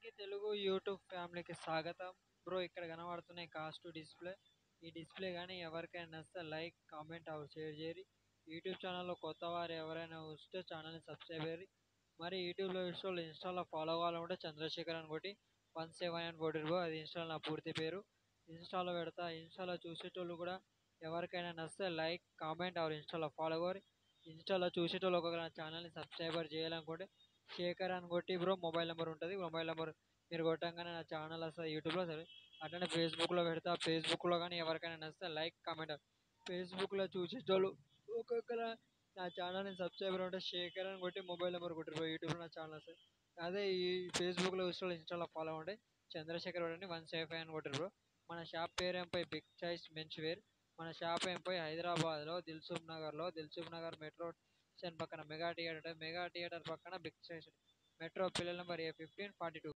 అందరికీ తెలుగు యూట్యూబ్ ఫ్యామిలీకి స్వాగతం బ్రో ఇక్కడ కనబడుతున్నాయి కాస్ట్ డిస్ప్లే ఈ డిస్ప్లే కానీ ఎవరికైనా నచ్చితే లైక్ కామెంట్ అవి షేర్ చేయరి యూట్యూబ్ ఛానల్లో కొత్త వారు ఎవరైనా వస్తే ఛానల్ని సబ్స్క్రైబ్ చేయరి మరి యూట్యూబ్లో ఇన్స్టాల్ ఇన్స్టాలో ఫాలో కావాలంటే చంద్రశేఖర్ అని కొట్టి వన్ సెవెన్ అని కొట్టిరు బ్రో అది ఇన్స్టాల్ నా పూర్తి పేరు ఇన్స్టాలో పెడతా ఇన్స్టాలో చూసేటోళ్ళు కూడా ఎవరికైనా నచ్చితే లైక్ కామెంట్ అవర్ ఇన్స్టాలో ఫాలో కావాలి ఇన్స్టాలో చూసేటోళ్ళు ఒక నా ఛానల్ని సబ్స్క్రైబర్ చేయాలనుకుంటే శేఖర్ అని కొట్టి బ్రో మొబైల్ నెంబర్ ఉంటుంది మొబైల్ నెంబర్ మీరు కొట్టంగానే నా ఛానల్ వస్తుంది యూట్యూబ్లో సరే అట్లనే ఫేస్బుక్లో పెడతా ఫేస్బుక్లో కానీ ఎవరికైనా నచ్చితే లైక్ కామెంట్ ఫేస్బుక్లో చూసేటోళ్ళు ఒక్కొక్కరు నా ఛానల్ని సబ్స్క్రైబర్ ఉంటే శేఖర్ అని కొట్టి మొబైల్ నెంబర్ కొట్టి బ్రో యూట్యూబ్లో నా ఛానల్ వస్తుంది అదే ఈ ఫేస్బుక్లో ఇన్స్టాల్ ఇన్స్టాలో ఫాలో ఉంటే చంద్రశేఖర్ అని వన్ సెవెన్ ఫైవ్ అని కొట్టారు బ్రో మన షాప్ పేరు ఏం పోయి బిగ్ చాయిస్ మెన్స్ వేర్ మన షాప్ ఏం పోయి హైదరాబాద్లో దిల్సుఖ్ నగర్లో దిల్సుఖ్ నగర్ మెట్రో స్టేషన్ పక్కన మెగా థియేటర్ మెగా థియేటర్ పక్కన బిగ్ చాయిస్ మెట్రో పిల్లల number A fifteen forty two